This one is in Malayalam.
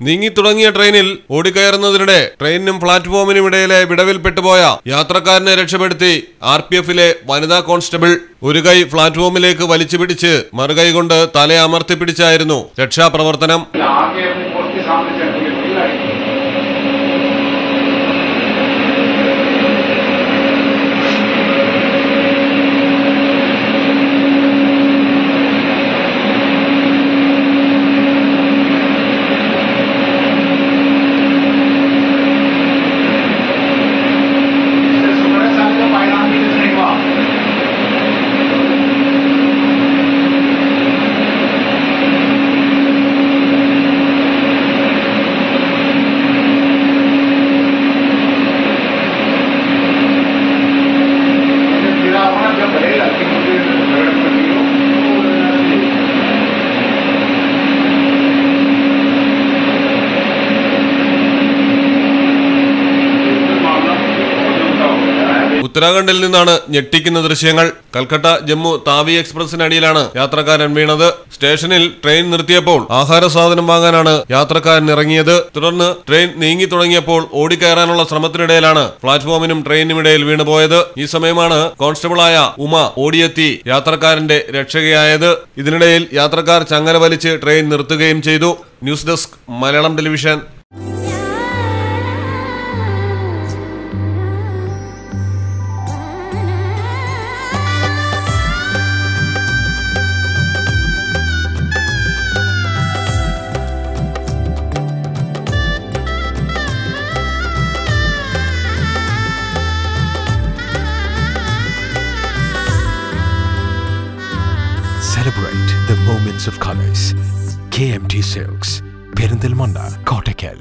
നീങ്ങി തുടങ്ങിയ ട്രെയിനിൽ ഓടിക്കയറുന്നതിനിടെ ട്രെയിനിനും പ്ലാറ്റ്ഫോമിനും ഇടയിലെ വിടവിൽ പെട്ടുപോയ യാത്രക്കാരനെ രക്ഷപ്പെടുത്തി ആർ പി എഫിലെ വനിതാ കോൺസ്റ്റബിൾ ഒരു കൈ പ്ലാറ്റ്ഫോമിലേക്ക് വലിച്ചു പിടിച്ച് മറുകൈ കൊണ്ട് തല അമർത്തി പിടിച്ചായിരുന്നു രക്ഷാപ്രവർത്തനം आगे अपनी पोस्ट के सामने चढ़ती है पूरी गाड़ी सुपर साल का पायदान भी नहीं हुआ गिरा हुआ जब बढ़ेगा कि मुझे सड़क पर नहीं हो तो मामला बहुत लंबा हो गया है ഉത്തരാഖണ്ഡിൽ നിന്നാണ് ഞെട്ടിക്കുന്ന ദൃശ്യങ്ങൾ കൽക്കട്ട ജമ്മു താവി എക്സ്പ്രസിനടിയിലാണ് യാത്രക്കാരൻ വീണത് സ്റ്റേഷനിൽ ട്രെയിൻ നിർത്തിയപ്പോൾ ആഹാര സാധനം വാങ്ങാനാണ് യാത്രക്കാരൻ ഇറങ്ങിയത് തുടർന്ന് ട്രെയിൻ നീങ്ങി തുടങ്ങിയപ്പോൾ ഓടിക്കയറാനുള്ള ശ്രമത്തിനിടയിലാണ് പ്ലാറ്റ്ഫോമിനും ട്രെയിനിനും ഇടയിൽ വീണുപോയത് ഈ സമയമാണ് കോൺസ്റ്റബിളായ ഉമ ഓടിയെത്തി യാത്രക്കാരന്റെ രക്ഷകയായത് ഇതിനിടയിൽ യാത്രക്കാർ ചങ്ങല വലിച്ച് ട്രെയിൻ നിർത്തുകയും ചെയ്തു news desk Malayalam television Celebrate the moments of colors. KMT Silks, Perindalmanda, Kottakkal.